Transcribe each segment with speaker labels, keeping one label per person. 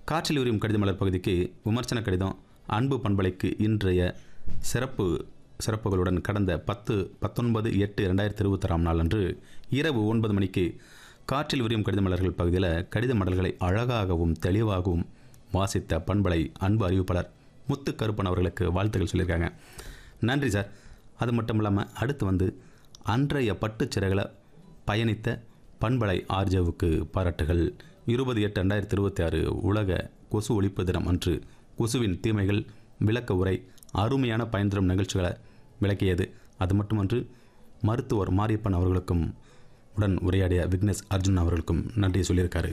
Speaker 1: காற்றில் உரியும் கடித மலர் பகுதிக்கு விமர்சன கடிதம் அன்பு பண்பலைக்கு இன்றைய சிறப்பு சிறப்புகளுடன் கடந்த பத்து பத்தொன்பது எட்டு ரெண்டாயிரத்தி இருபத்தாறாம் நாள் அன்று இரவு ஒன்பது மணிக்கு காற்றில் உரியும் கடித மலர்கள் பகுதியில் கடித மலர்களை அழகாகவும் தெளிவாகவும் வாசித்த பண்பலை அன்பு அறிவிப்பாளர் முத்து கருப்பன் அவர்களுக்கு வாழ்த்துக்கள் சொல்லியிருக்காங்க நன்றி சார் அது மட்டும் இல்லாமல் அடுத்து வந்து அன்றைய பட்டுச் சிறகுல பயணித்த பண்பலை ஆர்ஜவுக்கு பாராட்டுகள் இருபது எட்டு ரெண்டாயிரத்தி இருபத்தி ஆறு உலக கொசு ஒழிப்பு தினம் அன்று கொசுவின் தீமைகள் விளக்க உரை அருமையான பயன் தரும் நிகழ்ச்சிகளை விளக்கியது அது மட்டுமன்று மருத்துவர் மாரியப்பன் அவர்களுக்கும் உடன் உரையாடிய விக்னேஷ் அர்ஜுன் அவர்களுக்கும் நன்றி சொல்லியிருக்காரு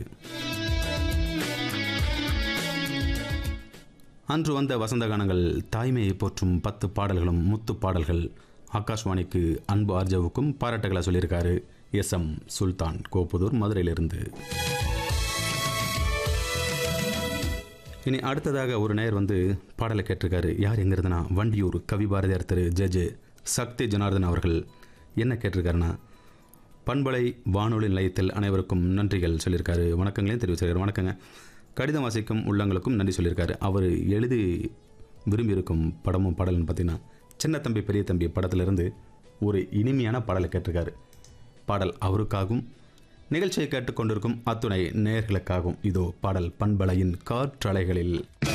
Speaker 1: அன்று வந்த வசந்த கானங்கள் தாய்மையை போற்றும் பத்து பாடல்களும் முத்து பாடல்கள் ஆகாஷ்வாணிக்கு அன்பு ஆர்ஜவுக்கும் பாராட்டுகளை சொல்லியிருக்காரு எஸ் எம் சுல்தான் கோப்புதூர் மதுரையிலிருந்து இனி அடுத்ததாக ஒரு நேயர் வந்து பாடலை கேட்டிருக்காரு யார் எங்கிறதுனா வண்டியூர் கவி பாரதியார் திரு ஜெஜு சக்தி ஜனார்தன் அவர்கள் என்ன கேட்டிருக்காருன்னா பண்பலை வானொலி நிலையத்தில் அனைவருக்கும் நன்றிகள் சொல்லியிருக்காரு வணக்கங்களையும் தெரிவிச்சிருக்காரு வணக்கங்க கடிதம் வாசிக்கும் உள்ளங்களுக்கும் நன்றி சொல்லியிருக்காரு அவர் எழுதி விரும்பியிருக்கும் படமும் பாடல்னு பார்த்தீங்கன்னா சின்ன தம்பி பெரிய தம்பி படத்திலிருந்து ஒரு இனிமையான பாடலை கேட்டிருக்காரு பாடல் அவருக்காகவும் நிகழ்ச்சியை கேட்டுக்கொண்டிருக்கும் அத்துணை நேயர்களுக்காகவும் இதோ பாடல் பண்பலையின் காற்றலைகளில்